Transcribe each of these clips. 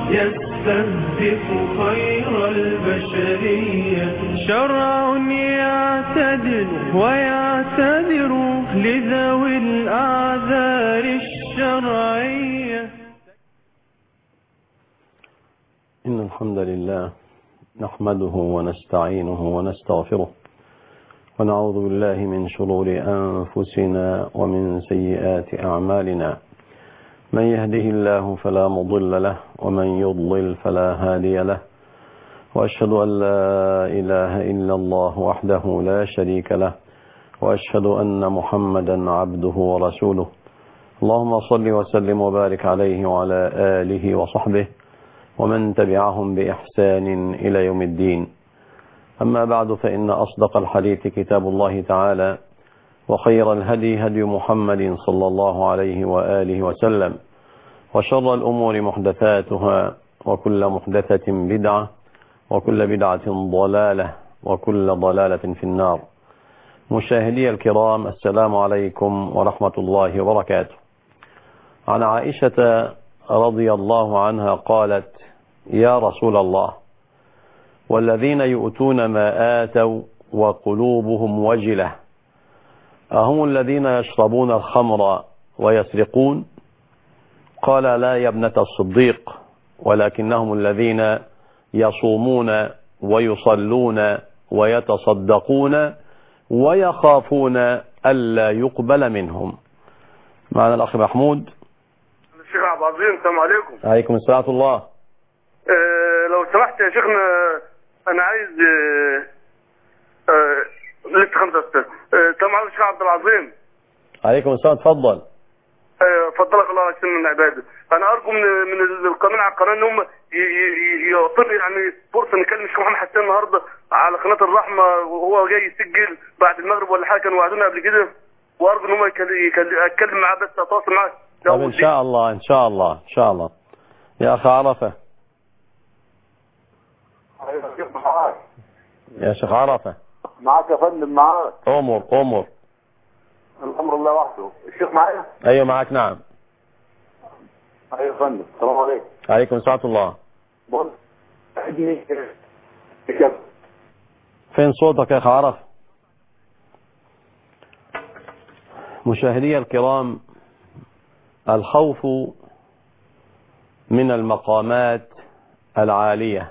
يستهدف خير البشرية شرع يعتدل ويعتذر لذوي الأعذار الشرعية إن الحمد لله نحمده ونستعينه ونستغفره ونعوذ بالله من شرور أنفسنا ومن سيئات أعمالنا من يهده الله فلا مضل له ومن يضلل فلا هادي له وأشهد أن لا إله إلا الله وحده لا شريك له وأشهد أن محمدا عبده ورسوله اللهم صل وسلم وبارك عليه وعلى آله وصحبه ومن تبعهم بإحسان إلى يوم الدين أما بعد فإن أصدق الحديث كتاب الله تعالى وخير الهدي هدي محمد صلى الله عليه وآله وسلم وشر الأمور محدثاتها وكل محدثة بدعة وكل بدعة ضلالة وكل ضلالة في النار مشاهدي الكرام السلام عليكم ورحمة الله وبركاته عن عائشة رضي الله عنها قالت يا رسول الله والذين يؤتون ما آتوا وقلوبهم وجلة أهم الذين يشربون الخمر ويسرقون قال لا يا ابنة الصديق ولكنهم الذين يصومون ويصلون ويتصدقون ويخافون ألا يقبل منهم معنا الأخ محمود الشيخ عبد العظيم السلام عليكم عليكم السلام ورحمة الله آه لو سمحت يا شيخنا انا عايز آه آه لسه خمسة استاذ آه السلام عليكم الشيخ عبد العظيم عليكم السلام اتفضل آه، فضلك الله على من العباده انا ارجو من من القانون على القناه ان هم ي- ي- يعطوني يعني فرصه نكلم الشيخ محمد حسين النهارده على قناه الرحمه وهو جاي يسجل بعد المغرب ولا حاجه كانوا وعدونا قبل كده وارجو ان هم يكل- يكل- اتكلم معاه بس اتواصل معاه طب إن شاء الله إن شاء الله إن شاء الله يا أخ عرفة يا شيخ عرفة معاك يا فندم معاك أمر أمر الامر الله وحده الشيخ معايا أيوة معك نعم ايوه يا فندم السلام عليكم عليكم السلام ورحمة الله بص ابني كده فين صوتك يا أخ عرفة مشاهدي الكرام الخوف من المقامات العالية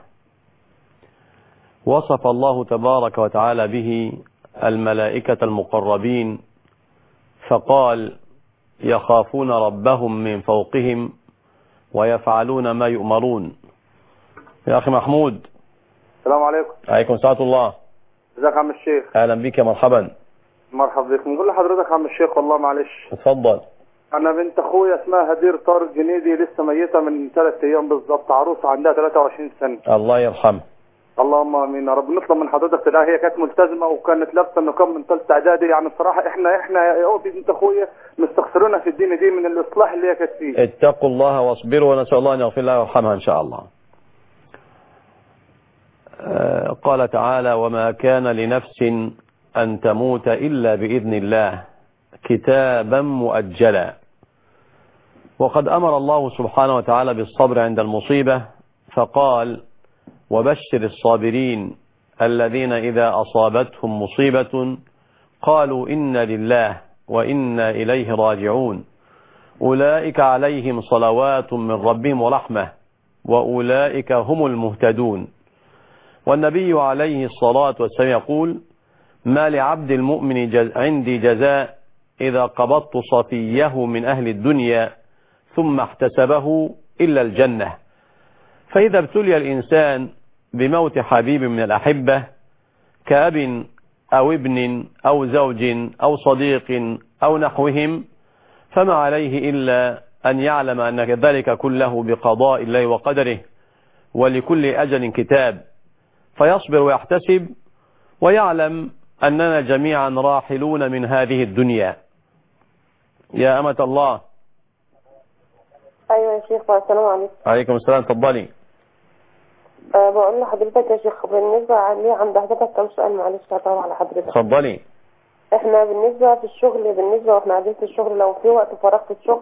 وصف الله تبارك وتعالى به الملائكة المقربين فقال يخافون ربهم من فوقهم ويفعلون ما يؤمرون يا أخي محمود السلام عليكم عليكم سلام الله ازيك يا عم الشيخ أهلا بك يا مرحبا مرحبا بك نقول لحضرتك يا عم الشيخ والله معلش اتفضل انا بنت اخويا اسمها هدير طارق جنيدي لسه ميته من ثلاث ايام بالظبط عروسه عندها 23 سنه الله يرحمه اللهم امين يا رب نطلب من حضرتك تلاقيها هي كانت ملتزمه وكانت لابسه النقاب من ثالثه اعدادي يعني بصراحه احنا احنا يا بنت اخويا مستخسرونها في الدين دي من الاصلاح اللي هي كانت فيه اتقوا الله واصبروا ونسأل الله أن يغفر لها ويرحمها إن شاء الله آه، قال تعالى وما كان لنفس أن تموت إلا بإذن الله كتابا مؤجلا وقد أمر الله سبحانه وتعالى بالصبر عند المصيبة فقال وبشر الصابرين الذين إذا أصابتهم مصيبة قالوا إنا لله وإنا إليه راجعون أولئك عليهم صلوات من ربهم ورحمة وأولئك هم المهتدون والنبي عليه الصلاة والسلام يقول ما لعبد المؤمن جز عندي جزاء إذا قبضت صفيه من أهل الدنيا ثم احتسبه إلا الجنة فإذا ابتلي الإنسان بموت حبيب من الأحبة كأب أو ابن أو زوج أو صديق أو نحوهم فما عليه إلا أن يعلم أن ذلك كله بقضاء الله وقدره ولكل أجل كتاب فيصبر ويحتسب ويعلم أننا جميعا راحلون من هذه الدنيا يا أمة الله ايوه يا شيخ السلام عليكم عليكم السلام تفضلي أه بقول لحضرتك يا شيخ بالنسبه لي عند حضرتك كم سؤال معلش هطول على حضرتك تفضلي احنا بالنسبه في الشغل بالنسبه واحنا قاعدين في الشغل لو في وقت فراغ في الشغل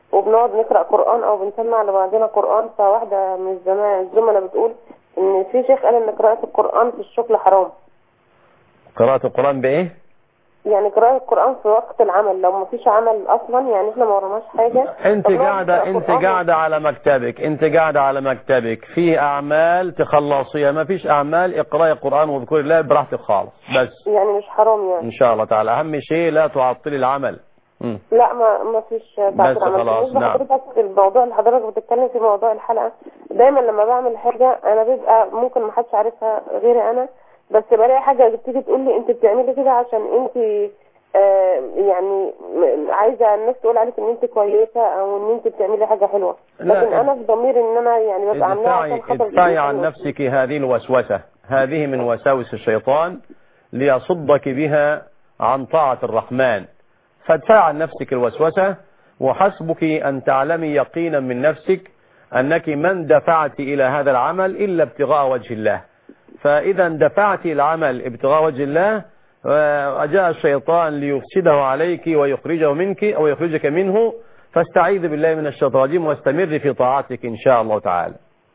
وبنقعد نقرأ قرآن او بنسمع لبعضنا قرآن فواحدة من الزمان الزملاء بتقول ان في شيخ قال ان قراءة القرآن في الشغل حرام قراءة القرآن بإيه يعني قراءة القرآن في وقت العمل لو ما فيش عمل اصلا يعني احنا ما وراناش حاجة انت فبنقعد قاعدة نقرأ انت قرآن. قاعدة على مكتبك انت قاعدة على مكتبك في اعمال تخلصيها ما فيش اعمال اقرأي القرآن واذكري الله براحتك خالص بس يعني مش حرام يعني ان شاء الله تعالى اهم شيء لا تعطلي العمل مم. لا ما ما فيش بعد بس العمل خلاص، بالنسبة نعم. لحضرتك الموضوع اللي حضرتك بتتكلم في موضوع الحلقة دايما لما بعمل حاجة انا بيبقى ممكن ما حدش عارفها غيري انا بس بلاقي حاجة بتيجي تقول لي انت بتعملي كده عشان انت آه يعني م- عايزة الناس تقول عليك ان انت كويسة او ان انت بتعملي حاجة حلوة لا، لكن انا في ضميري ان انا يعني ببقى عاملاها ادفعي عشان خاطر ادفعي الإنسان عن نفسك هذه الوسوسة هذه من وساوس الشيطان ليصدك بها عن طاعة الرحمن فادفعي عن نفسك الوسوسة وحسبك أن تعلمي يقينا من نفسك أنك من دفعت إلى هذا العمل إلا ابتغاء وجه الله فإذا دفعت العمل ابتغاء وجه الله وجاء الشيطان ليفسده عليك ويخرجه منك أو يخرجك منه فاستعيذ بالله من الشيطان الرجيم واستمر في طاعتك إن شاء الله تعالى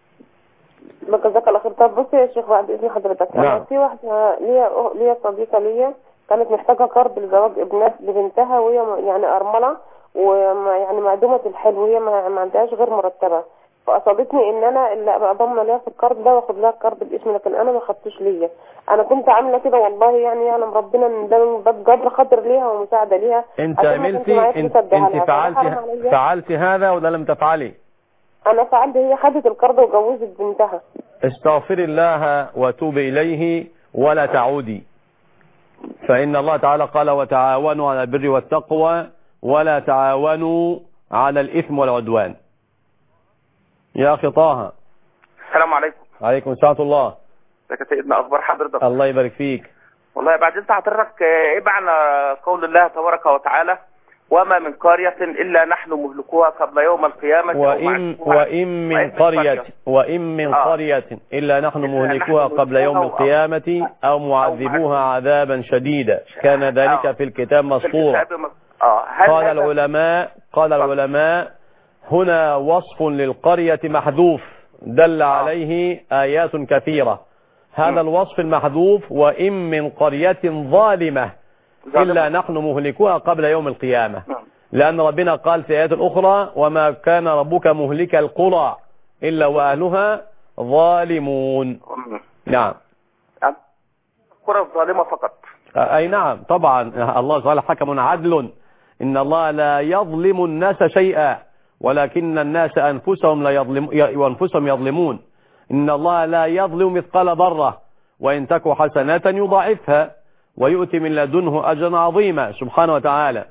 جزاك الله خير طب بصي يا شيخ بعد اذن حضرتك نعم. انا في واحده ليا ليا صديقه ليا كانت محتاجه قرض لزواج ابنها لبنتها وهي م- يعني ارمله ويعني معدومه الحلم وهي ما ما عندهاش غير مرتبه فقصدتني ان انا اللي ابقى ضامنه ليها في القرض ده واخد لها القرض باسمي لكن انا ما خدتوش ليا انا كنت عامله كده والله يعني يعلم ربنا ان ده من باب جبر خاطر ليها ومساعده ليها انت عشان ما كانش عملتي معايا انت, فلوس أديها انت لها. فده حرام فعلت عليا. فعلت هذا ولا لم تفعلي انا فعلت هي خدت القرض وجوزت بنتها استغفر الله وتوب إليه ولا تعودي فإن الله تعالى قال وتعاونوا على البر والتقوى ولا تعاونوا على الإثم والعدوان يا أخي طه السلام عليكم عليكم السلام الله ازيك يا سيدنا اخبار حضرتك الله يبارك فيك والله بعد انت حضرتك آه، ايه معنى قول الله تبارك وتعالى وما من قرية الا نحن مهلكوها قبل يوم القيامة وإن, ومعذبوها- وإن من قرية وإن من آه. قرية إلا نحن إلا مهلكوها نحن قبل يوم مهلكوها القيامة أو معذبوها عذابا شديدا كان ذلك آه. في الكتاب في مسطورا الكتاب مس- اه هل قال هذا- العلماء قال العلماء هنا وصف للقرية محذوف دل عليه آيات كثيرة هذا م. الوصف المحذوف وإن من قرية ظالمة إلا نحن مهلكوها قبل يوم القيامة نعم. لأن ربنا قال في آيات أخرى وما كان ربك مهلك القرى إلا وأهلها ظالمون مم. نعم القرى الظالمة فقط أي نعم طبعا الله تعالى حكم عدل إن الله لا يظلم الناس شيئا ولكن الناس أنفسهم لا يظلم وأنفسهم يظلمون إن الله لا يظلم مثقال ذرة وإن تك حسنة يضاعفها ويؤتي من لدنه أجرا عظيما سبحانه وتعالى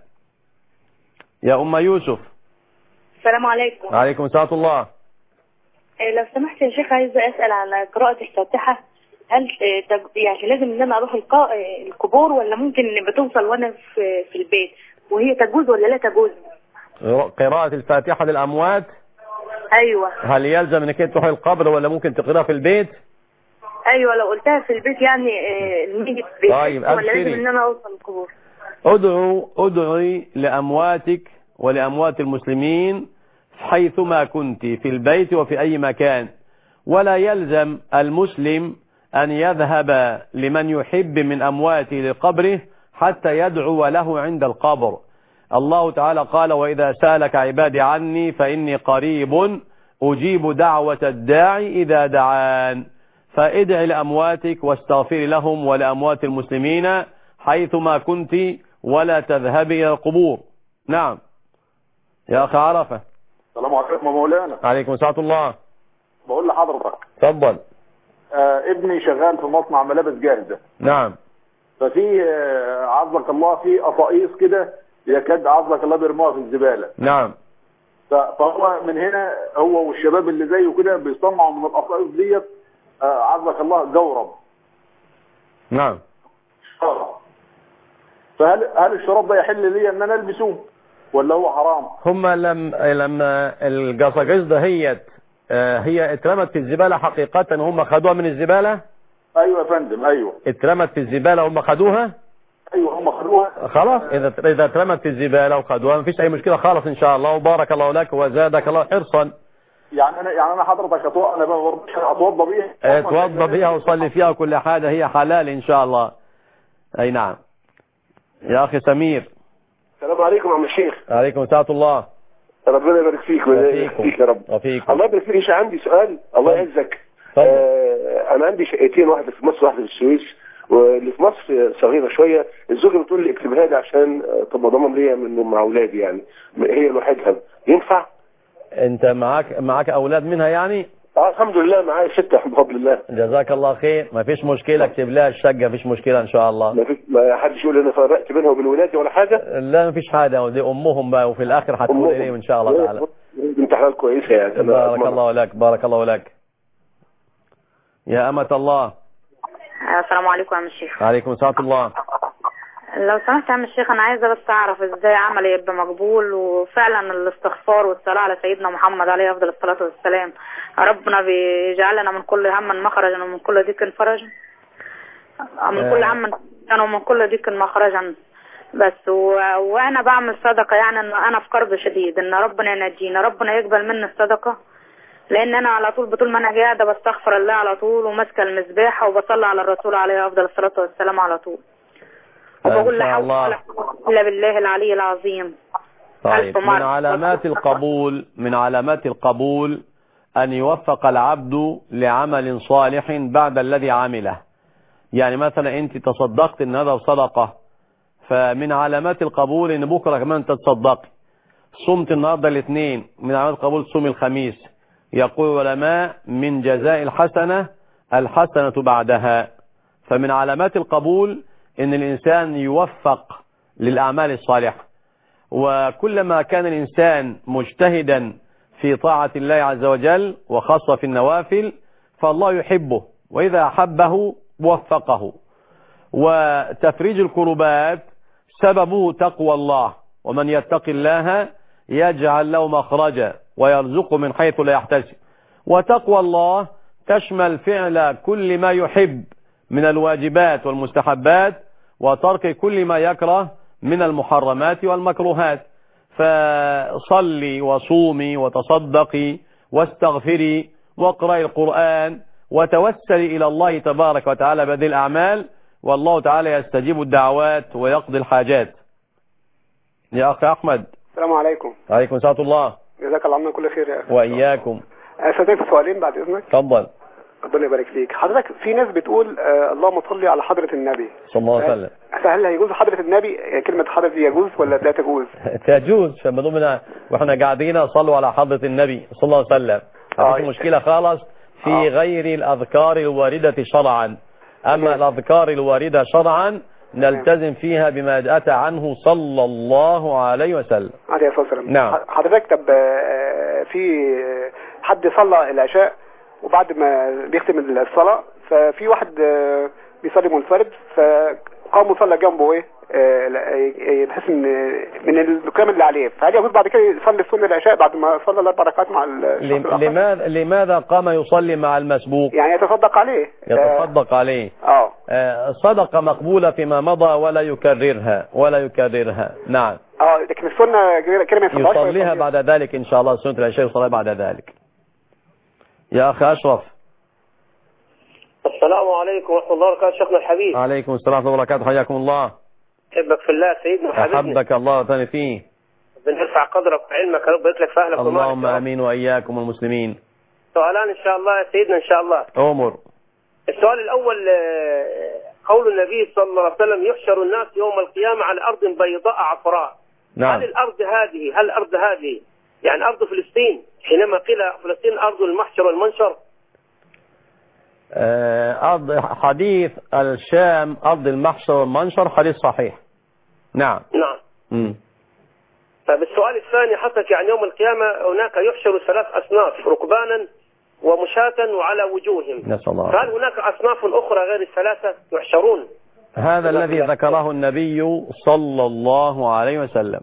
يا أم يوسف السلام عليكم عليكم السلام ورحمة الله آه، لو سمحت يا شيخ عايزة أسأل على قراءة الفاتحة هل آه، تج- يعني لازم إن أنا أروح القا- آه، القبور ولا ممكن بتوصل وأنا في في البيت وهي تجوز ولا لا تجوز؟ قراءة الفاتحة للأموات أيوه هل يلزم أنك تروح القبر ولا ممكن تقراها في البيت أيوه لو قلتها في البيت يعني آه، الميت بيحس طيب، ولا أبشري. لازم إن أنا أوصل القبور؟ ادعو ادعي لأمواتك ولأموات المسلمين حيثما كنت في البيت وفي أي مكان ولا يلزم المسلم أن يذهب لمن يحب من أمواته لقبره حتى يدعو له عند القبر الله تعالى قال وإذا سألك عبادي عني فإني قريب أجيب دعوة الداعي إذا دعان فادع لأمواتك واستغفر لهم ولأموات المسلمين حيثما كنت ولا تذهبي إلى القبور نعم يا أخي عرفة السلام عليكم يا مولانا عليكم السلام ورحمة الله بقول لحضرتك تفضل آه ابني شغال في مصنع ملابس جاهزة نعم ففي آه عزك الله في قصاقيص كده يكاد عزك الله بيرموها في الزبالة نعم ف- فهو من هنا هو والشباب اللي زيه كده بيصنعوا من القصاقيص ديت آه عزك الله جورب نعم فهل هل الشراب ده يحل لي ان انا البسه ولا هو حرام؟ هم لم لما القصاقيص دهيت آه، هي اترمت في الزبالة حقيقة هم خدوها من الزبالة ايوه يا فندم ايوه اترمت في الزبالة هم خدوها ايوه هم خدوها خلاص اذا اذا اترمت في الزباله وخدوها مفيش اي مشكله خالص ان شاء الله وبارك الله لك وزادك الله حرصا يعني انا يعني انا حضرتك أتو... انا برضه اتوضى بيها اتوضى بيها وصلي فيها وكل حاجه هي حلال ان شاء الله اي نعم يا اخي سمير السلام عليكم يا عم الشيخ عليكم ساعة الله ربنا يبارك فيك ويبارك وفيكم فيك يا رب وفيكم الله يبارك فيك عندي سؤال الله يعزك اتفضل. آه انا عندي شقتين واحده في مصر واحده في السويس واللي في مصر صغيره شويه الزوجه بتقول لي اكتبها لي عشان آه، تبقى ضمان ليا من مع اولادي يعني هي لوحدها ينفع؟ انت معاك معاك اولاد منها يعني اه الحمد لله معايا سته بفضل الله جزاك الله خير ما فيش مشكله اكتب لها الشقه ما فيش مشكله ان شاء الله ما, في ما حدش يقول انا فرقت بينها وبين ولادي ولا حاجه لا ما فيش حاجه ودي امهم بقى وفي الاخر هتكون أمهم. اليهم ان شاء الله تعالى بنت حلال كويسه يعني أنا بارك أضمنها. الله لك بارك الله لك يا أمة الله السلام عليكم يا عم الشيخ عليكم ساعة الله لو سمحت يا عم الشيخ انا عايزه بس اعرف ازاي عملي يبقى مقبول وفعلا الاستغفار والصلاه على سيدنا محمد عليه افضل الصلاه والسلام ربنا بيجعلنا من كل هم مخرجا ومن كل ضيق فرجا من كل آه. هم كان ومن كل ضيق مخرجا بس و... وانا بعمل صدقه يعني ان انا في كرب شديد ان ربنا ينجينا ربنا يقبل مني الصدقه لان انا على طول بطول ما انا قاعده بستغفر الله على طول وماسكه المسباحه وبصلي على الرسول عليه افضل الصلاه والسلام على طول وبقول إن لا شاء حول ولا الله قوه الا بالله العلي العظيم طيب ألف من مرة. علامات القبول من علامات القبول أن يوفق العبد لعمل صالح بعد الذي عمله يعني مثلا أنت تصدقت إن هذا صدقة فمن علامات القبول إن بكرة كمان تتصدقي صمت النهاردة الاثنين من علامات القبول صوم الخميس يقول العلماء من جزاء الحسنة الحسنة بعدها فمن علامات القبول ان الانسان يوفق للاعمال الصالحه وكلما كان الانسان مجتهدا في طاعه الله عز وجل وخاصه في النوافل فالله يحبه واذا احبه وفقه وتفريج الكربات سببه تقوى الله ومن يتق الله يجعل له مخرجا ويرزقه من حيث لا يحتسب وتقوى الله تشمل فعل كل ما يحب من الواجبات والمستحبات وترك كل ما يكره من المحرمات والمكروهات فصلي وصومي وتصدقي واستغفري واقرأي القرآن وتوسلي إلى الله تبارك وتعالى بهذه الأعمال والله تعالى يستجيب الدعوات ويقضي الحاجات يا أخي أحمد السلام عليكم عليكم ساعة الله جزاك الله عنا كل خير يا اخي وإياكم استاذنك في سؤالين بعد اذنك تفضل ربنا يبارك فيك حضرتك في ناس بتقول آه اللهم صل على حضرة النبي صلى الله عليه وسلم فهل هيجوز حضرة النبي آه، كلمة حضرة دي يجوز ولا لا تجوز تجوز فما دمنا واحنا قاعدين صلوا على حضرة النبي صلى الله عليه وسلم ما فيش آه. مشكلة خالص في آه. غير الأذكار الواردة شرعا أما الأذكار الواردة شرعا نلتزم فيها بما أتى عنه صلى الله عليه وسلم عليه الصلاة والسلام نعم. ح- حضرتك طب آه، في آه، حد صلى العشاء وبعد ما بيختم الصلاة ففي واحد آه، بيصلي منفرد فقام وصلى جنبه ايه آه، لا- آه، بحيث ان من الكلام اللي عليه فهل يجوز بعد كده يصلي سنة العشاء بعد ما صلى الاربع ركعات مع الشخص لم- الآخر؟ لماذا لماذا قام يصلي مع المسبوق يعني يتصدق عليه يتصدق عليه اه آه، صدقة مقبولة فيما مضى ولا يكررها ولا يكررها نعم اه لكن السنة كده ما يصليهاش يصليها ويصليها. بعد ذلك إن شاء الله سنة العشاء يصليها بعد ذلك يا أخي أشرف السلام عليكم ورحمة الله وبركاته شيخنا الحبيب عليكم السلام ورحمة الله وبركاته حياكم الله أحبك في الله سيدنا وحبيبنا أحبك الله ثاني فيه بنرفع قدرك وعلمك يا رب يبارك لك في أهلك اللهم ومالك يا رب. آمين وإياكم المسلمين سؤالان إن شاء الله يا سيدنا إن شاء الله أمر السؤال الأول آه، قول النبي صلى الله عليه وسلم يحشر الناس يوم القيامة على أرض بيضاء عفراء نعم هل الأرض هذه هل الأرض هذه يعني أرض فلسطين حينما قيل فلسطين أرض المحشر والمنشر آه، أرض حديث الشام أرض المحشر والمنشر حديث صحيح نعم نعم مم. طيب السؤال الثاني حضرتك يعني يوم القيامة هناك يحشر ثلاث أصناف ركبانا ومشاة وعلى وجوههم نسأل الله فهل هناك أصناف أخرى غير الثلاثة يحشرون هذا الذي ذكره النبي صلى الله عليه وسلم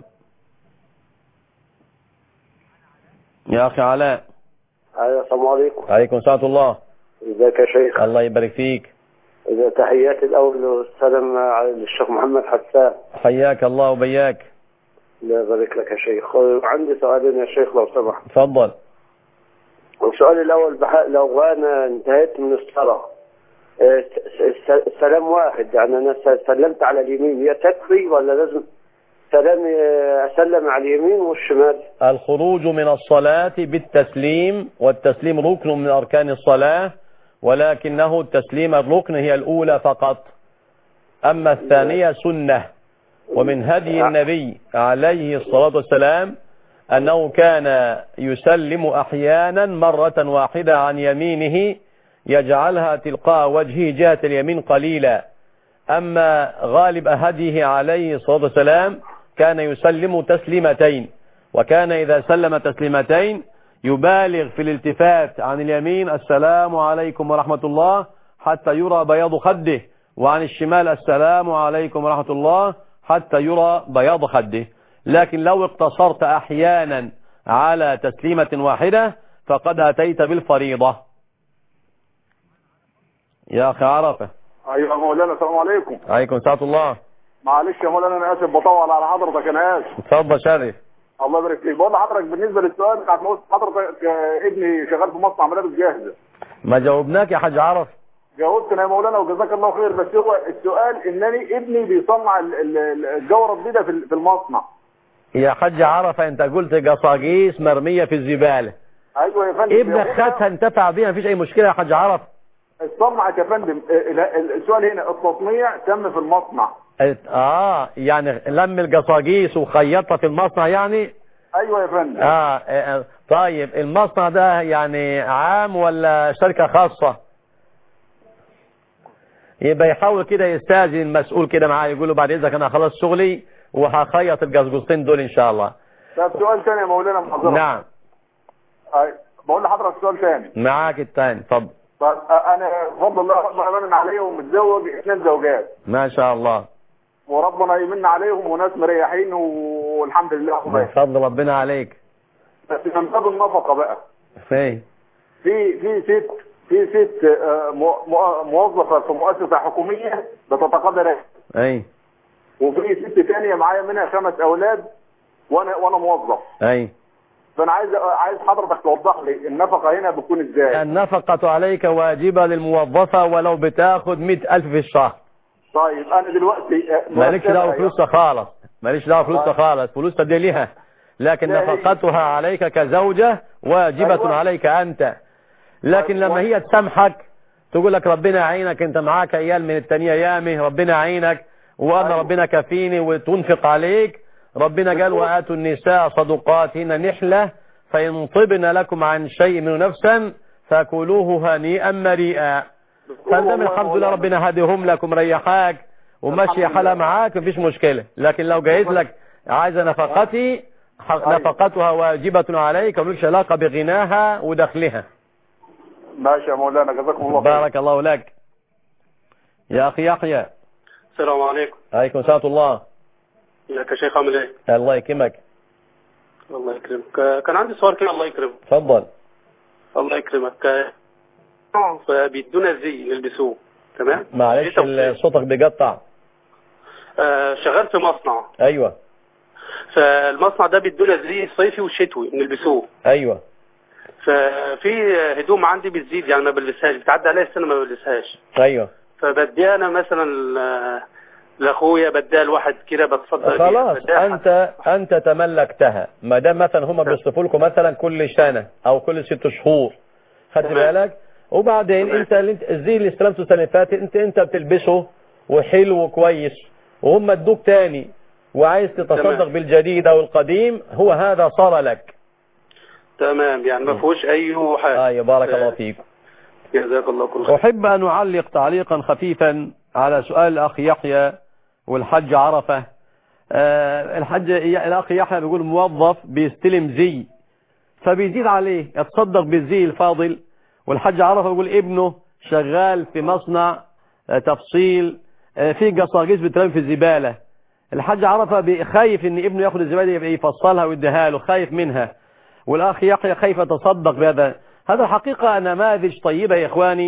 يا أخي علاء ايوه السلام عليكم عليكم ساعة الله ازيك يا شيخ الله يبارك فيك تحياتي الأول والسلام على الشيخ محمد حسان حياك الله وبياك الله يبارك لك يا شيخ وعندي سؤالين يا شيخ لو سمحت تفضل السؤال الأول بح... لو أنا انتهيت من الصلاة آه، س- س- السلام واحد يعني أنا س- سلمت على اليمين هي تكفي ولا لازم سلام آه، أسلم على اليمين والشمال الخروج من الصلاة بالتسليم والتسليم ركن من أركان الصلاة ولكنه التسليم الركن هي الأولى فقط أما الثانية سنة ومن هدي النبي عليه الصلاة والسلام أنه كان يسلم أحيانا مرة واحدة عن يمينه يجعلها تلقاء وجهه جهة اليمين قليلا أما غالب هديه عليه الصلاة والسلام كان يسلم تسليمتين وكان إذا سلم تسليمتين يبالغ في الالتفات عن اليمين السلام عليكم ورحمة الله حتى يرى بياض خده وعن الشمال السلام عليكم ورحمة الله حتى يرى بياض خده لكن لو اقتصرت أحيانا على تسليمة واحدة فقد أتيت بالفريضة يا أخي عرفة ايوه يا مولانا السلام عليكم عليكم ساعة الله معلش يا مولانا انا اسف بطول على حضرتك انا اسف اتفضل شرف الله يبارك فيك بقول لحضرتك بالنسبه للسؤال بتاعت ما قلت حضرتك آه، ابني شغال في مصنع ملابس جاهزه ما جاوبناك يا حاج عرف جاوبتنا يا مولانا وجزاك الله خير بس هو السؤال انني ابني بيصنع ال- ال- ال- الجوره دي في في المصنع يا حاج عرفة انت قلت قصاقيس مرمية في الزبالة ايوه يا فندم ابنك خدها انتفع بيها مفيش اي مشكلة يا حاج عرف اتصنعت يا فندم آه، ال- ال- السؤال هنا التصنيع تم في المصنع اه يعني لم القصاقيس وخيطها في المصنع يعني ايوه يا فندم آه, آه طيب المصنع ده يعني عام ولا شركة خاصة يبقى يحاول كده يستاذن المسؤول كده معاه يقول له بعد اذنك انا خلاص شغلي وهخيط القصقصتين دول ان شاء الله طب سؤال ثاني يا مولانا محضرة نعم أي- بقول لحضرتك سؤال ثاني معاك التاني اتفضل طب آه، انا بفضل الله ربنا يمن عليهم ومتزوج اثنين زوجات ما شاء الله وربنا يمن عليهم وناس مريحين والحمد لله من فضل ربنا عليك بس من باب النفقه بقى فين في في ست في ست آه، مو- مو- موظفه في مؤسسه حكوميه بتتقاضى راتب اي وفي ست ثانيه معايا منها خمس اولاد وانا وانا موظف اي فانا عايز عايز حضرتك توضح لي النفقه هنا بتكون ازاي النفقة عليك واجبة للموظفة ولو بتاخد مئة ألف في الشهر طيب انا دلوقتي آه، مالكش دعوة مرتبة فلوسها خالص مالكش دعوة فلوسها خالص فلوسها دي ليها لكن لا، هي- نفقتها عليك كزوجة واجبة أيوة. عليك أنت لكن لما هي تسامحك تقول لك ربنا يعينك انت معاك عيال من التانية يامي ربنا يعينك وانا ربنا كفيني وتنفق عليك ربنا قال وآتوا النساء صدقاتهن نحلة فإن طبن لكم عن شيء من نفسا فكلوه هنيئا مريئا فندم الحمد لله ربنا هديهم لك ومريحاك وماشي حالها معاك مفيش مشكلة لكن لو جايز لك عايزة نفقتي ح- نفقتها واجبة عليك وملكش علاقة بغناها ودخلها ماشي يا مولانا جزاكم الله خير بارك الله لك يا أخي يحيى السلام عليكم عليكم سلام الله ازيك يا شيخ عامل ايه؟ الله يكرمك الله يكرمك آه، كان عندي سؤال كده الله يكرمك تفضل الله يكرمك آه، فبيدونا زي نلبسوه تمام؟ معلش ال- صوتك بيقطع آه، شغال في مصنع ايوه فالمصنع ده بيدونا زي صيفي وشتوي نلبسوه ايوه ففي هدوم عندي بتزيد يعني ما بلبسهاش بتعدي عليا السنه ما بلبسهاش ايوه فبديها انا مثلا آه، لاخويا بديها لواحد كده بتصدق بيها، خلاص بديها انت انت تملكتها ما دام مثلا هم بيصرفوا لكم مثلا كل سنه او كل ست شهور خدت بالك وبعدين انت اللي انت الزي اللي استلمته السنه اللي فاتت انت انت بتلبسه وحلو وكويس وهم ادوك تاني وعايز تتصدق تمام. بالجديد او القديم هو هذا صار لك تمام يعني ما فيهوش اي حاجه ايوه بارك الله فيك جزاك الله كل خير أحب أن أعلق تعليقا خفيفا على سؤال الأخ يحيى والحج عرفة آه، الحج الأخ يحيى بيقول موظف بيستلم زي فبيزيد عليه يتصدق بالزي الفاضل والحج عرفة بيقول ابنه شغال في مصنع آه، تفصيل آه، في قصاقيس بترمي في الزبالة الحج عرفة بي- خايف ان ابنه ياخد الزبالة يبقى يفصلها ويديها له خايف منها والأخ يحيى خايف يتصدق بهذا هذا الحقيقة نماذج طيبة يا إخواني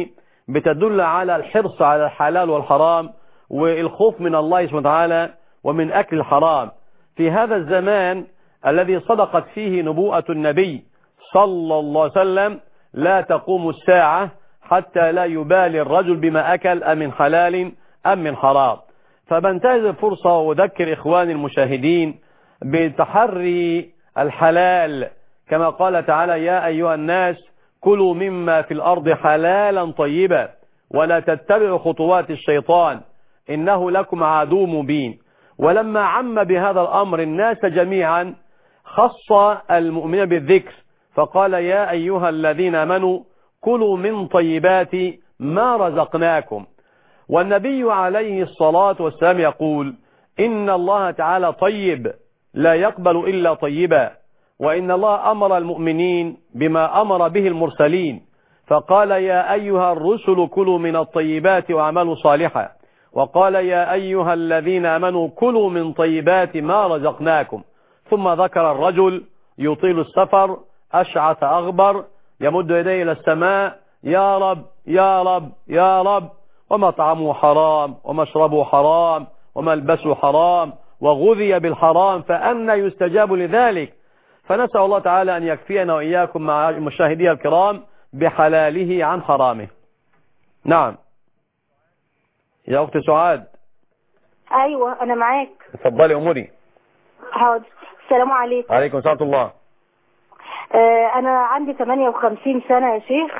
بتدل على الحرص على الحلال والحرام والخوف من الله سبحانه وتعالى ومن أكل الحرام في هذا الزمان الذي صدقت فيه نبوءة النبي صلى الله عليه وسلم لا تقوم الساعة حتى لا يبالي الرجل بما أكل أم من حلال أم من حرام فبنتهز الفرصة وأذكر إخواني المشاهدين بتحري الحلال كما قال تعالى يا أيها الناس كلوا مما في الأرض حلالا طيبا ولا تتبعوا خطوات الشيطان إنه لكم عدو مبين ولما عم بهذا الأمر الناس جميعا خص المؤمنين بالذكر فقال يا أيها الذين امنوا كلوا من طيبات ما رزقناكم والنبي عليه الصلاة والسلام يقول إن الله تعالى طيب لا يقبل إلا طيبا وإن الله أمر المؤمنين بما أمر به المرسلين فقال يا أيها الرسل كلوا من الطيبات واعملوا صالحا وقال يا أيها الذين أمنوا كلوا من طيبات ما رزقناكم ثم ذكر الرجل يطيل السفر أشعث أغبر يمد يديه إلى السماء يا رب يا رب يا رب ومطعمه حرام ومشربه حرام وملبسه حرام وغذي بالحرام فأنا يستجاب لذلك فنسأل الله تعالى أن يكفينا وإياكم مع مشاهدي الكرام بحلاله عن حرامه نعم يا أخت سعاد ايوه انا معاك اتفضلي أموري حاضر السلام عليكم عليكم ورحمة الله آه انا عندي 58 سنه يا شيخ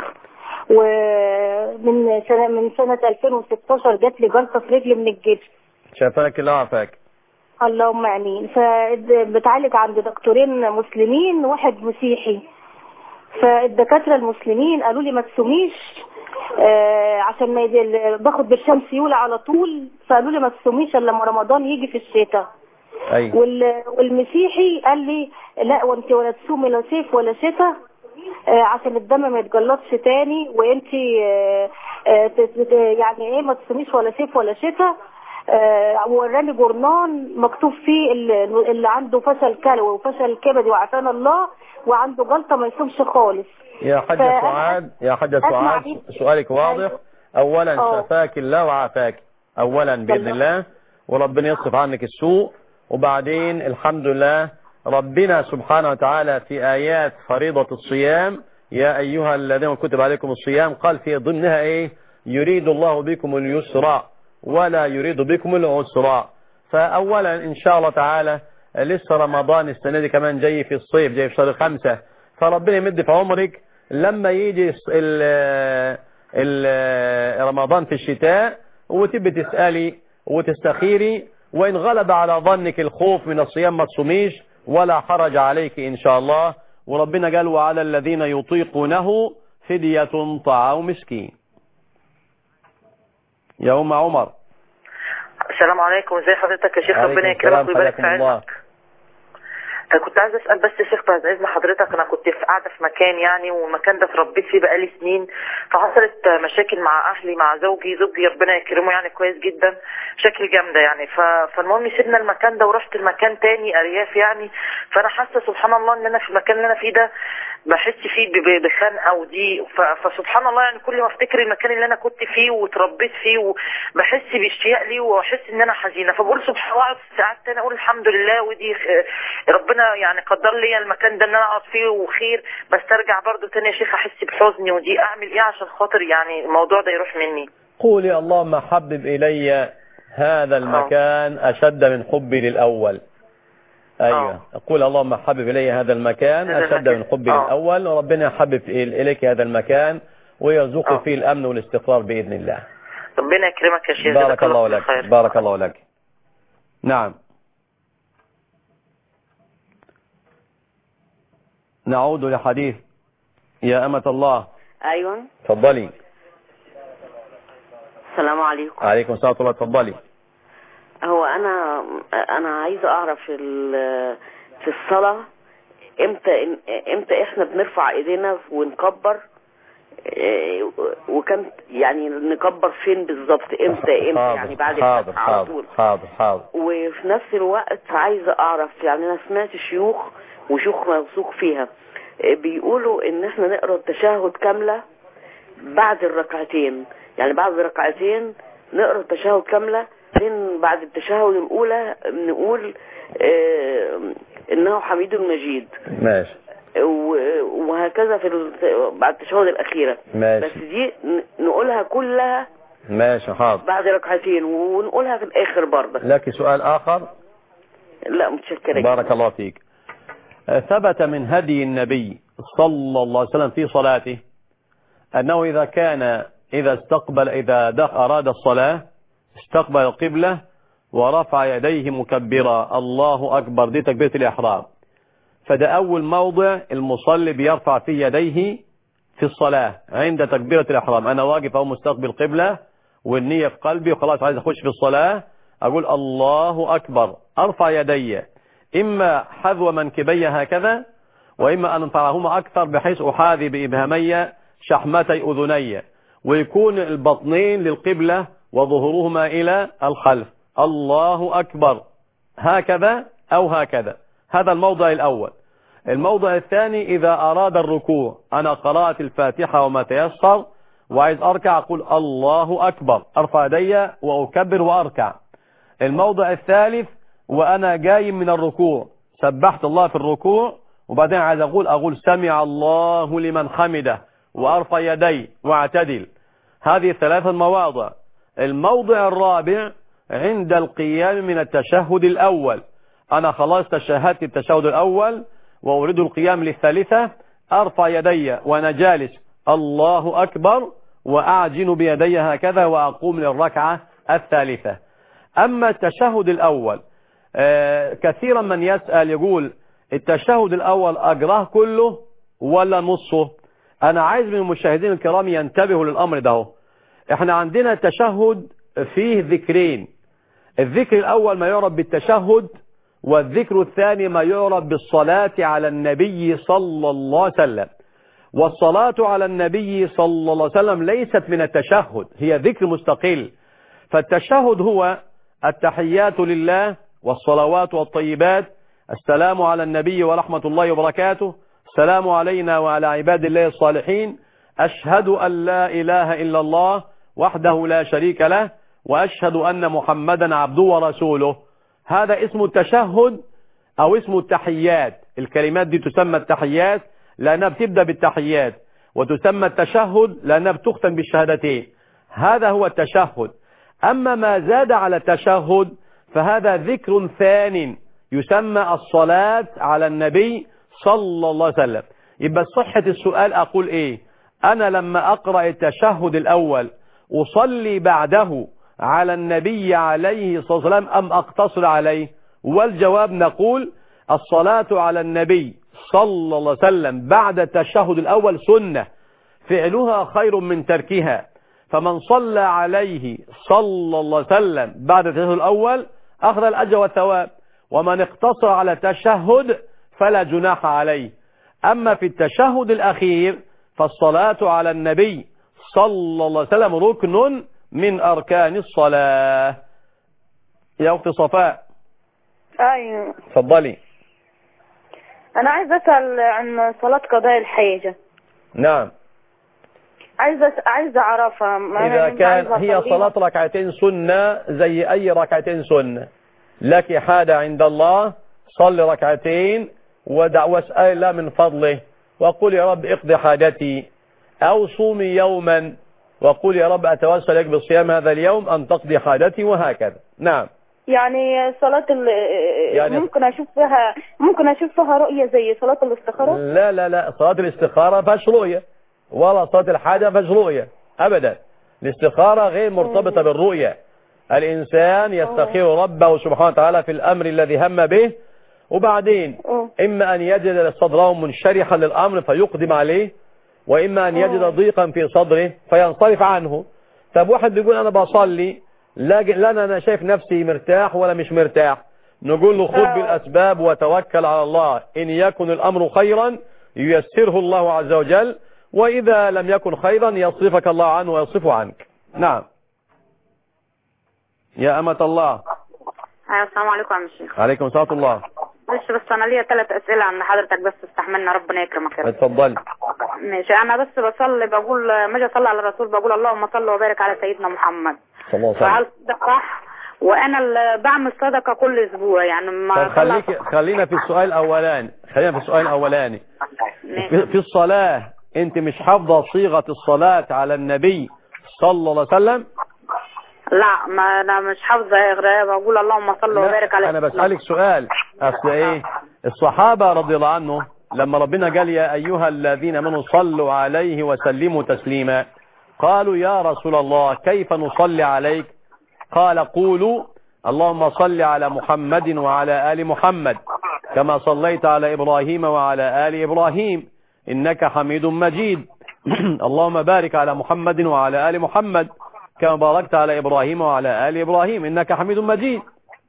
ومن سنه من سنه 2016 جات لي جلطه في رجلي من الجبس شافاك الله عافاك اللهم امين فبتعالج عند دكتورين مسلمين وواحد مسيحي فالدكاتره المسلمين قالوا لي ما تسوميش آه عشان ما يدي- باخد برشام سيوله على طول فقالوا لي ما تسوميش الا لما رمضان يجي في الشتاء أي وال- والمسيحي قال لي لا وانت ولا تصومي لا صيف ولا شتاء آه، عشان الدم ما يتجلطش تاني وانت آه، آه، ت- ت- يعني ايه ما تصوميش ولا صيف ولا شتاء آه، وراني جورنان مكتوب فيه اللي, اللي عنده فشل كلوي وفشل كبدي وعافانا الله وعنده جلطه ما يصومش خالص يا حاجة فأنا سعاد يا حاجة أسمع سعاد بيه. سؤالك واضح أولا أه. شفاك الله وعافاك أولا بإذن الله وربنا يصرف عنك السوء وبعدين الحمد لله ربنا سبحانه وتعالى في آيات فريضة الصيام يا أيها الذين كتب عليكم الصيام قال في ضمنها إيه يريد الله بكم اليسر ولا يريد بكم العسر فأولا إن شاء الله تعالى لسه رمضان السنة دي كمان جاي في الصيف جاي في شهر خمسة فربنا يمد في عمرك لما يجي الص- ال ال رمضان في الشتاء وتبي تسألي وتستخيري وإن غلب على ظنك الخوف من الصيام ما تصوميش ولا حرج عليك إن شاء الله وربنا قال وعلى الذين يطيقونه فدية طعام مسكين يا أم عمر السلام عليكم ازي حضرتك يا شيخ عليكم ربنا السلام، يكرمك ويبارك في حياكم الله. عزك أنا كنت عايزه اسال بس يا شيخ بعد اذن حضرتك انا كنت في قاعده في مكان يعني والمكان ده اتربيت فيه بقالي سنين فحصلت مشاكل مع اهلي مع زوجي زوجي ربنا يكرمه يعني كويس جدا مشاكل جامده يعني ف... فالمهم سيبنا المكان ده ورحت المكان تاني ارياف يعني فانا حاسه سبحان الله ان انا في المكان اللي انا فيه ده بحس فيه ب- ب- بخنقه وضيق ف... فسبحان الله يعني كل ما افتكر المكان اللي انا كنت فيه وتربيت فيه وبحس باشتياق ليه واحس ان انا حزينه فبقول سبحان الله ساعات تاني اقول الحمد لله ودي خ- ربنا يعني قدر لي المكان ده ان انا اقعد فيه وخير بس ارجع برضو تاني يا شيخ احس بحزني ودي اعمل ايه عشان خاطر يعني الموضوع ده يروح مني قولي اللهم حبب إلي هذا المكان أشد من حبي للأول أيوة قول اللهم حبب إلي هذا المكان هذا أشد من حبي للأول وربنا يحبب إل- إليك هذا المكان ويرزقك فيه الأمن والاستقرار بإذن الله ربنا يكرمك يا شيخ بارك جزاك الله كل لك خير. بارك الله لك نعم نعود لحديث يا أمة الله ايوه تفضلي السلام عليكم عليكم السلام ورحمة الله تفضلي هو انا انا عايزه اعرف ال- في الصلاه امتى امتى احنا بنرفع ايدينا ونكبر إيه، وكم يعني نكبر فين بالظبط امتى امتى يعني بعد حاضر الفتح على حاضر طول حاضر حاضر وفي نفس الوقت عايزه اعرف يعني انا سمعت شيوخ وشيوخ موثوق فيها إيه، بيقولوا ان احنا نقرا التشهد كامله بعد الركعتين يعني بعد ركعتين نقرا التشهد كامله بعدين بعد التشهد الاولى نقول آه، انه حميد مجيد ماشي و- وهكذا في ال- بعد التشهد الاخيره ماشي. بس دي ن- نقولها كلها ماشي حاضر بعد ركعتين ونقولها في الاخر برضه لك سؤال آخر لا متشكره بارك الله فيك آه، ثبت من هدي النبي صلى الله عليه وسلم في صلاته أنه إذا كان إذا استقبل إذا دخ أراد الصلاة استقبل القبلة ورفع يديه مكبرا الله أكبر دي تكبيرة الإحرام فده أول موضع المصلي بيرفع فيه يديه في الصلاة عند تكبيرة الإحرام أنا واقف أو مستقبل قبلة والنية في قلبي وخلاص عايز أخش في الصلاة أقول الله أكبر أرفع يدي إما حذو منكبي هكذا وإما أن أنفعهما أكثر بحيث أحاذي بإبهامي شحمتي أذني ويكون البطنين للقبلة وظهورهما إلى الخلف الله أكبر هكذا أو هكذا هذا الموضع الأول الموضع الثاني إذا أراد الركوع أنا قرأت الفاتحة وما تيسر وعايز أركع أقول الله أكبر أرفع يدي وأكبر وأركع الموضع الثالث وأنا جاي من الركوع سبحت الله في الركوع وبعدين عايز أقول أقول سمع الله لمن حمده وأرفع يدي واعتدل هذه ثلاثة مواضع الموضع الرابع عند القيام من التشهد الأول أنا خلاص تشهدت التشهد الأول وأريد القيام للثالثة أرفع يدي وأنا جالس الله أكبر وأعجن بيدي هكذا وأقوم للركعة الثالثة أما التشهد الأول آه كثيرا من يسأل يقول التشهد الأول أجراه كله ولا نصه أنا عايز من المشاهدين الكرام ينتبهوا للأمر ده احنا عندنا تشهد فيه ذكرين الذكر الأول ما يعرف بالتشهد والذكر الثاني ما يعرف بالصلاة على النبي صلى الله عليه وسلم والصلاة على النبي صلى الله عليه وسلم ليست من التشهد هي ذكر مستقل فالتشهد هو التحيات لله والصلوات والطيبات السلام على النبي ورحمة الله وبركاته السلام علينا وعلى عباد الله الصالحين أشهد أن لا إله إلا الله وحده لا شريك له وأشهد أن محمدا عبده ورسوله هذا اسم التشهد أو اسم التحيات الكلمات دي تسمى التحيات لأنها بتبدأ بالتحيات وتسمى التشهد لأنها بتختم بالشهادتين هذا هو التشهد أما ما زاد على التشهد فهذا ذكر ثان يسمى الصلاة على النبي صلى الله عليه وسلم يبقى صحة السؤال أقول إيه أنا لما أقرأ التشهد الأول أصلي بعده على النبي عليه الصلاة والسلام أم أقتصر عليه والجواب نقول الصلاة على النبي صلى الله عليه وسلم بعد التشهد الأول سنة فعلها خير من تركها فمن صلى عليه صلى الله عليه وسلم بعد التشهد الأول أخذ الأجر والثواب ومن اقتصر على التشهد فلا جناح عليه أما في التشهد الأخير فالصلاة على النبي صلى الله عليه وسلم ركن من أركان الصلاة يا أخت صفاء ايوه تفضلي انا عايز اسال عن صلاه قضاء الحاجه نعم عايزه أس- عايزه اعرفها ما إذا أنا كان عايزة هي أصليها. صلاة ركعتين سنة زي أي ركعتين سنة لك حاجة عند الله صل ركعتين ودع واسأل الله من فضله وقل يا رب اقضي حاجتي أو صومي يوما وقل يا رب أتوسل لك بالصيام هذا اليوم أن تقضي حاجتي وهكذا نعم يعني صلاه ال... يعني- ممكن اشوف فيها ممكن اشوف فيها رؤيه زي صلاه الاستخاره لا لا لا صلاة الاستخارة فيهاش رؤية ولا صلاة الحاجة فيهاش رؤية أبدا الاستخارة غير مرتبطة بالرؤية الإنسان يستخير ربه سبحانه وتعالى في الأمر الذي هم به وبعدين إما أن يجد صدره منشرحا للأمر فيقدم عليه وإما أن يجد ضيقا في صدره فينصرف عنه طب واحد بيقول أنا بصلي لا لا أنا أنا شايف نفسي مرتاح ولا مش مرتاح نقول له خذ بالأسباب وتوكل على الله إن يكن الأمر خيرا ييسره الله عز وجل وإذا لم يكن خيرا يصرفك الله عنه ويصرفه عنك نعم يا أمة الله السلام عليكم يا عم الشيخ عليكم السلام ورحمة الله معلش بس انا ليا ثلاث اسئله عند حضرتك بس استحملنا ربنا يكرمك يا رب اتفضلي ماشي انا بس بصلي بقول ما اجي اصلي على الرسول بقول اللهم صل وبارك على سيدنا محمد صلى الله عليه فهل وسلم ده صح وانا اللي بعمل صدقه كل اسبوع يعني ما طب خليك خلينا في السؤال الاولاني خلينا في السؤال الاولاني في, في الصلاة انت مش حافظة صيغة الصلاة على النبي صلى الله عليه وسلم لا ما انا مش حافظه غير بقول اللهم صل وبارك على انا سيدنا بسألك سؤال اصل ايه الصحابة رضي الله عنهم لما ربنا قال يا ايها الذين امنوا صلوا عليه وسلموا تسليما قالوا يا رسول الله كيف نصلي عليك قال قولوا اللهم صل على محمد وعلى آل محمد كما صليت على إبراهيم وعلى آل إبراهيم إنك حميد مجيد اللهم بارك على محمد وعلى آل محمد كما باركت على إبراهيم وعلى آل إبراهيم إنك حميد مجيد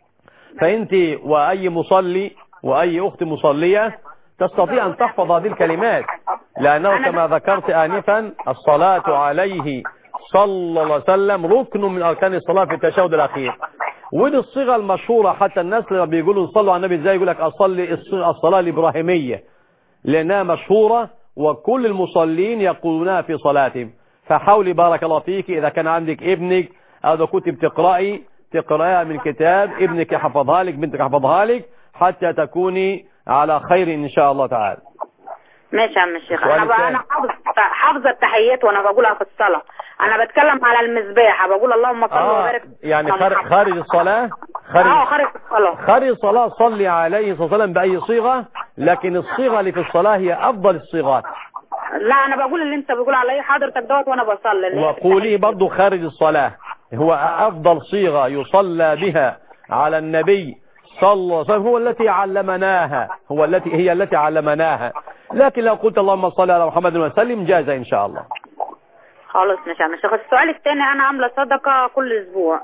فأنت وأي مصلي وأي أخت مصلية تستطيع أن تحفظ هذه الكلمات لأنه كما ذكرت آنفا الصلاة عليه صلى الله عليه وسلم ركن من أركان الصلاة في التشهد الأخير ودي الصيغة المشهورة حتى الناس لما بيقولوا صلوا على النبي ازاي يقول لك أصلي الص- الصلاة الإبراهيمية لأنها مشهورة وكل المصلين يقولونها في صلاتهم فحاولي بارك الله فيك إذا كان عندك ابنك أو إذا كنت بتقرأي تقرأيها من كتاب ابنك يحفظها لك بنتك يحفظها لك حتى تكوني على خير إن شاء الله تعالى ماشي يا عم الشيخ سؤال انا بقى الثاني. انا حافظه حافظه التحيات وانا بقولها في الصلاه انا بتكلم على المذباح بقول اللهم صل آه وبارك يعني على خارج, محمد. خارج الصلاة اه خارج خارج الصلاه خارج الصلاة صلي عليه صلى الله عليه وسلم بأي صيغة لكن الصيغة اللي في الصلاة هي أفضل الصيغات لا انا بقول اللي انت بتقول عليه حضرتك دوت وانا بصلي اللي هي وقولي برضو خارج الصلاة هو أفضل صيغة يصلى بها على النبي صلى الله عليه وسلم هو التي علمناها هو التي هي التي علمناها لكن لو قلت اللهم صل على محمد وسلم جاز إن شاء الله خلاص ماشي يا عم الشيخ السؤال الثاني انا عامله صدقه كل اسبوع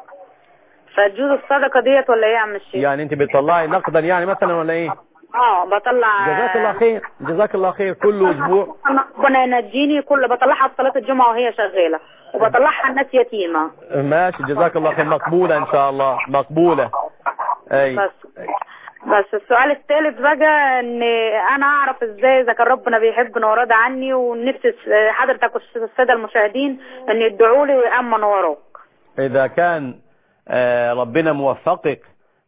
فتجوز الصدقه ديت ولا ايه يا عم الشيخ يعني انت بتطلعي نقدا يعني مثلا ولا ايه اه بطلع جزاك الله خير جزاك الله خير كل اسبوع ربنا ينجيني كل بطلعها في صلاه الجمعه وهي شغاله وبطلعها الناس يتيمه ماشي جزاك الله خير مقبولة ان شاء الله مقبولة اي بس بس السؤال الثالث بقى ان انا اعرف ازاي اذا كان ربنا بيحبني وراضي عني ونفسي حضرتك والساده المشاهدين ان يدعوا لي ويامنوا وراك اذا كان آه، ربنا موفقك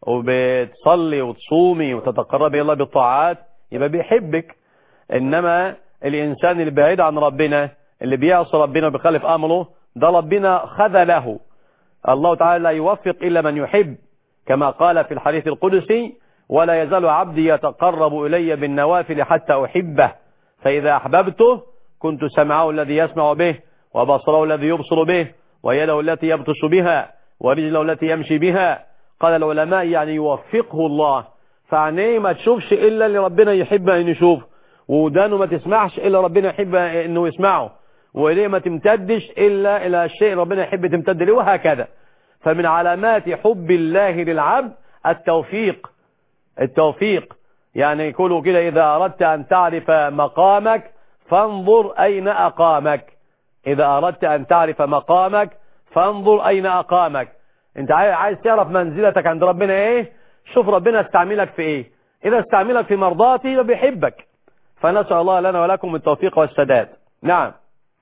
وبتصلي وتصومي وتتقربي الى الله بالطاعات يبقى بيحبك انما الانسان اللي بعيد عن ربنا اللي بيعصي ربنا وبيخالف امره ده ربنا خذله الله تعالى لا يوفق الا من يحب كما قال في الحديث القدسي ولا يزال عبدي يتقرب الي بالنوافل حتى احبه فاذا احببته كنت سمعه الذي يسمع به وبصره الذي يبصر به ويده التي يبطش بها ورجله التي يمشي بها قال العلماء يعني يوفقه الله فعينيه ما تشوفش الا اللي ربنا يحب ان يشوف ودانه ما تسمعش الا ربنا يحب انه يسمعه وايديه ما تمتدش الا الى الشيء ربنا يحب تمتد له وهكذا فمن علامات حب الله للعبد التوفيق التوفيق يعني يقولوا كده إذا أردت أن تعرف مقامك فانظر أين أقامك إذا أردت أن تعرف مقامك فانظر أين أقامك أنت عاي- عايز تعرف منزلتك عند ربنا إيه شوف ربنا استعملك في إيه إذا استعملك في مرضاته يبقى بيحبك فنسأل الله لنا ولكم التوفيق والسداد نعم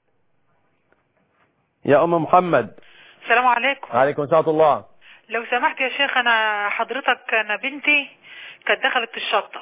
يا أم محمد السلام عليكم عليكم سلام الله لو سمحت يا شيخ انا حضرتك انا بنتي كانت دخلت الشطف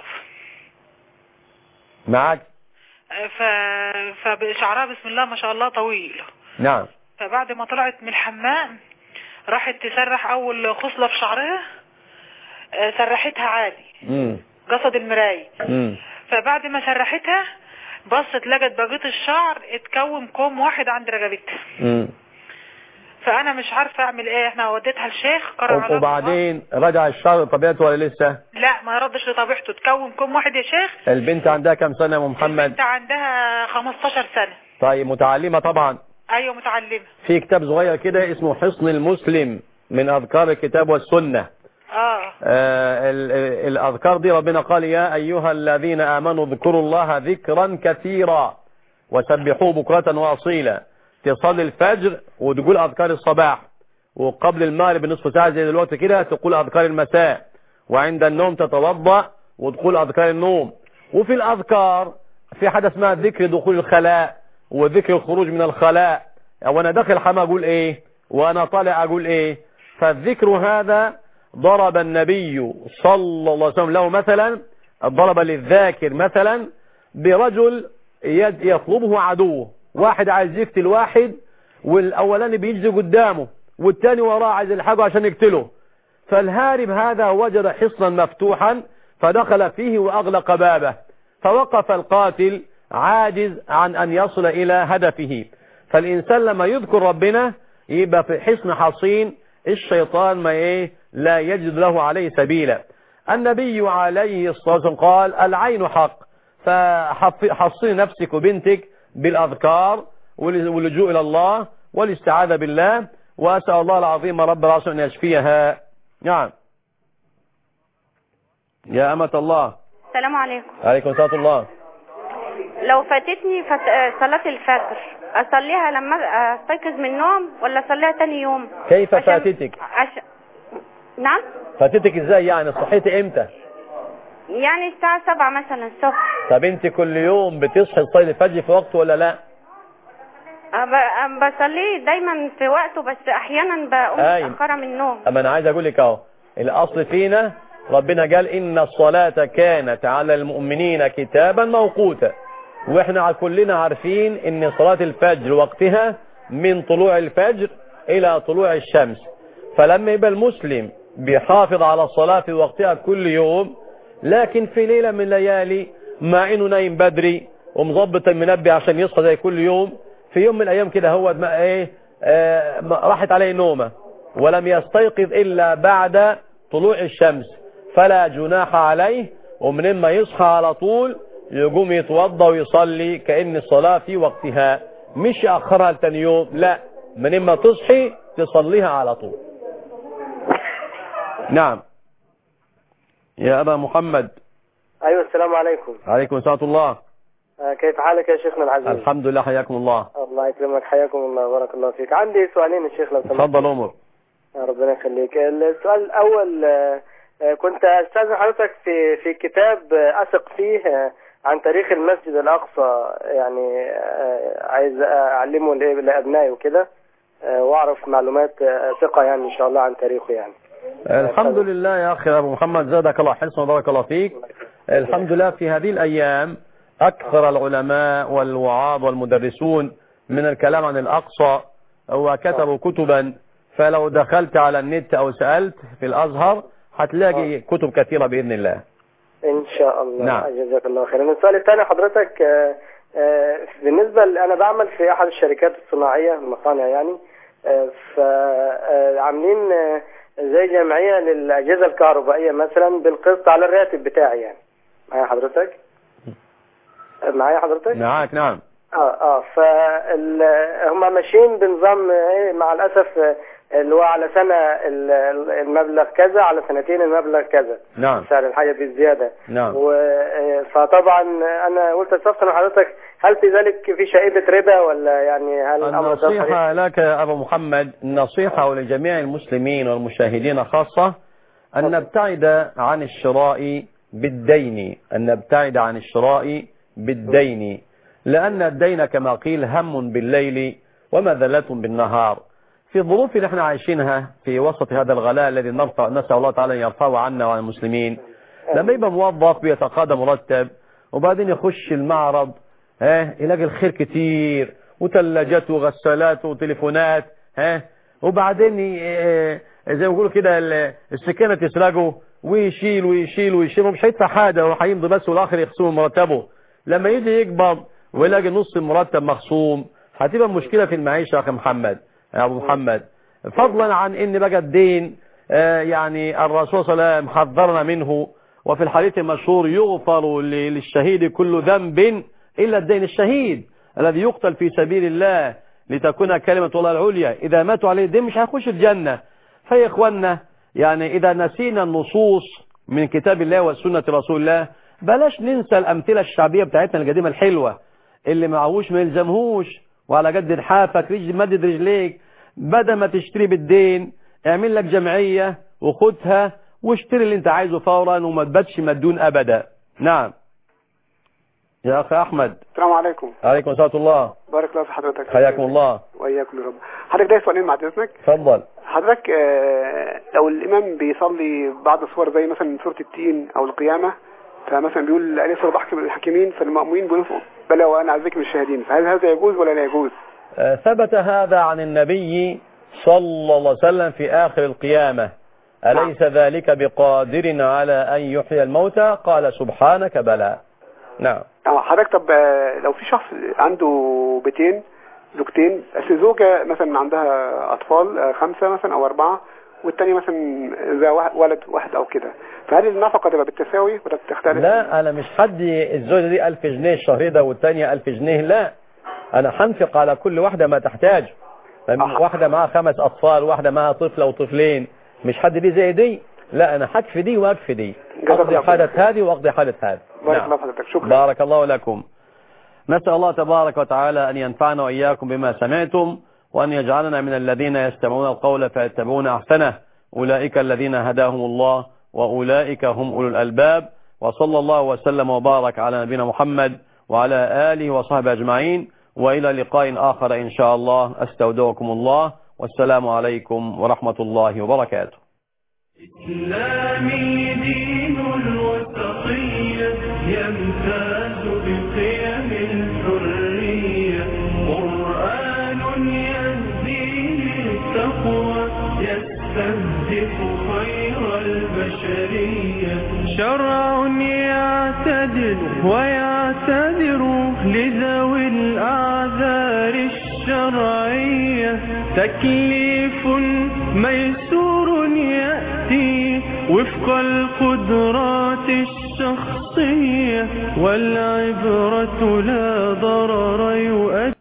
معك ف... فشعرها بسم الله ما شاء الله طويل نعم فبعد ما طلعت من الحمام راحت تسرح اول خصلة في شعرها آه، سرحتها عادي مم. قصد المراية مم. فبعد ما سرحتها بصت لقت بقية الشعر اتكون كوم واحد عند رقبتها مم. فانا مش عارفه اعمل ايه احنا وديتها الشيخ قرر على وبعدين رجع الشعر لطبيعته ولا لسه لا ما ردش لطبيعته تكون كم واحد يا شيخ البنت عندها كم سنة يا أم محمد انت عندها 15 سنة طيب متعلمة طبعا ايوه متعلمة في كتاب صغير كده اسمه حصن المسلم من أذكار الكتاب والسنة اه آه ال- ال- الأذكار دي ربنا قال يا أيها الذين آمنوا اذكروا الله ذكرا كثيرا وسبحوه بكرة وأصيلا تصلي الفجر وتقول أذكار الصباح وقبل المغرب بنصف ساعة زي دلوقتي كده تقول أذكار المساء وعند النوم تتوضأ ودخول أذكار النوم وفي الأذكار في حاجة اسمها ذكر دخول الخلاء وذكر الخروج من الخلاء وانا داخل الحمام اقول ايه وانا طالع اقول ايه فالذكر هذا ضرب النبي صلى الله عليه وسلم له مثلا ضرب للذاكر مثلا برجل يد- يطلبه عدوه واحد عايز يقتل واحد والاولاني بيجري قدامه والتاني وراه عايز يلحقه عشان يقتله فالهارب هذا وجد حصنا مفتوحا فدخل فيه واغلق بابه فوقف القاتل عاجز عن ان يصل الى هدفه فالانسان لما يذكر ربنا يبقى في حصن حصين الشيطان ما ايه لا يجد له عليه سبيلا النبي عليه الصلاة والسلام قال العين حق فحصني نفسك وبنتك بالأذكار واللجوء إلى الله والاستعاذة بالله وأسأل الله العظيم رب العالمين أن يشفيها نعم يا أمة الله السلام عليكم عليكم ورحمة الله لو فاتتني فت... آه، صلاة الفجر أصليها لما أستيقظ من النوم ولا أصليها تاني يوم كيف عشان- فاتتك عش... نعم فاتتك ازاي يعني صحيتي امتى يعني الساعة سبعة مثلا الصبح طب انت كل يوم بتصحي تصلي الفجر في وقت ولا لا أب... أب- بصليه دايما في وقته بس أحيانا بقوم أيوة. متأخرة من النوم اما انا عايز اقول لك اهو الاصل فينا ربنا قال ان الصلاة كانت على المؤمنين كتابا موقوتا واحنا ع- كلنا عارفين ان صلاة الفجر وقتها من طلوع الفجر الى طلوع الشمس فلما يبقى المسلم بيحافظ على الصلاة في وقتها كل يوم لكن في ليلة من الليالي مع انه نايم بدري ومظبط المنبه عشان يصحى زي كل يوم في يوم من الايام كده هو ما ايه آه ما- راحت عليه نومه ولم يستيقظ الا بعد طلوع الشمس فلا جناح عليه ومن ما يصحى على طول يقوم يتوضى ويصلي كأن الصلاة في وقتها مش يأخرها لتاني يوم لا من ما تصحي تصليها على طول نعم يا أبا محمد ايوه السلام عليكم عليكم السلام ورحمة الله آه، كيف حالك يا شيخنا العزيز الحمد لله حياكم الله الله يكرمك حياكم الله بارك الله فيك عندي سؤالين يا شيخ لو سمحت تفضل عمر آه، ربنا يخليك السؤال الاول آه، آه، كنت استاذن حضرتك في في كتاب آه، اثق فيه آه، عن تاريخ المسجد الاقصى يعني آه، عايز اعلمه لإيه- لابنائي وكده آه، واعرف معلومات آه، ثقه يعني ان شاء الله عن تاريخه يعني الحمد لله يا أخي أبو محمد زادك الله حرصا وبارك الله فيك الحمد لله في هذه الأيام أكثر العلماء والوعاظ والمدرسون من الكلام عن الأقصى وكتبوا كتبا فلو دخلت على النت أو سألت في الأزهر هتلاقي كتب كثيرة بإذن الله ان شاء الله نعم. جزاك الله خيرا السؤال الثاني حضرتك آه، آه، بالنسبه ل- انا بعمل في احد الشركات الصناعيه المصانع يعني فعاملين زي جمعيه للاجهزه الكهربائيه مثلا بالقسط على الراتب بتاعي يعني معايا حضرتك آه، معايا حضرتك معاك نعم اه اه فهم ماشيين بنظام ايه مع الاسف آه، اللي هو على سنه ال- ال- المبلغ كذا على سنتين المبلغ كذا نعم سعر الحاجه بالزياده نعم و... آه، فطبعا انا قلت استفسر من حضرتك هل في ذلك في شائبه ربا ولا يعني هل الامر ده صحيح؟ النصيحة لك يا أبو محمد النصيحة لجميع المسلمين والمشاهدين خاصة أن نبتعد عن الشراء بالدين أن نبتعد عن الشراء بالدين لأن الدين كما قيل هم بالليل ومذلة بالنهار في الظروف اللي احنا عايشينها في وسط هذا الغلاء الذي نرفع نسأل الله تعالى أن يرفعه عنا وعن المسلمين لما يبقى موظف بيتقاضى مرتب وبعدين يخش المعرض ها يلاقي الخير كتير وثلاجات وغسالات وتليفونات ها وبعدين ي- اه زي ما بيقولوا كده ال- السكينه تسرقه ويشيل ويشيل ويشيل ومش هيدفع حاجه وهيمضي بس والاخر يخصم مرتبه لما يجي يقبض ويلاقي نص المرتب مخصوم هتبقى مشكله في المعيشه يا اخي محمد يا ابو محمد فضلا عن ان بقى الدين آه، يعني الرسول صلى الله عليه وسلم حذرنا منه وفي الحديث المشهور يغفر ل- للشهيد كل ذنب إلا الدين الشهيد الذي يقتل في سبيل الله لتكون كلمة الله العليا إذا ماتوا عليه الدين مش هيخش الجنة فيا إخوانا يعني إذا نسينا النصوص من كتاب الله وسنة رسول الله بلاش ننسى الأمثلة الشعبية بتاعتنا القديمة الحلوة اللي معهوش ما يلزمهوش وعلى قد لحافك رجل مدد رجليك بدل ما تشتري بالدين اعمل لك جمعية وخدها واشتري اللي انت عايزه فورا وما تباتش مديون ابدا نعم يا اخي احمد السلام عليكم عليكم ورحمه الله بارك الله في حضرتك حياكم الله واياكم يا رب حضرتك ده سؤالين بعد اذنك اتفضل حضرتك آه، لو الامام بيصلي بعض الصور زي مثلا سوره التين او القيامه فمثلا بيقول اليس الله احكم الحاكمين فالمأمومين بيقولوا بلى وانا على ذكر الشاهدين فهل هذا يجوز ولا لا يجوز؟ آه، ثبت هذا عن النبي صلى الله عليه وسلم في آخر القيامة أليس ذلك بقادر على أن يحيي الموتى قال سبحانك بلى نعم اه حضرتك طب آه، لو في شخص عنده بيتين زوجتين بس زوجة مثلا عندها أطفال آه، خمسة مثلا أو أربعة والتاني مثلا ذا واحد- ولد واحد أو كده فهل النفقة تبقى بالتساوي ولا بتختلف؟ لا أنا مش حد الزوجة دي ألف جنيه الشهر ده والتانية ألف جنيه لا أنا هنفق على كل واحدة ما تحتاج واحدة معاها خمس أطفال واحدة معاها طفلة وطفلين مش حد دي زي دي لا أنا هكفي دي وأكفي دي أقضي حالة هذه وأقضي حالة هذه بارك نعم. الله في حضرتك شكرا بارك الله لكم نسأل الله تبارك وتعالى أن ينفعنا وإياكم بما سمعتم وأن يجعلنا من الذين يستمعون القول فيتبعون أحسنه أولئك الذين هداهم الله وأولئك هم أولو الألباب وصلى الله وسلم وبارك على نبينا محمد وعلى آله وصحبه أجمعين وإلى لقاء آخر إن شاء الله أستودعكم الله والسلام عليكم ورحمة الله وبركاته إسلامي دين الوسطية يمتاز بقيم الحرية قرآن يهدي للتقوى يستهدف خير البشرية شرع يعتدل ويعتذر لذوي الأعذار الشرعية تكليف ميسور يأتي وفق القدرات الشخصية والعبرة لا ضرر يؤدي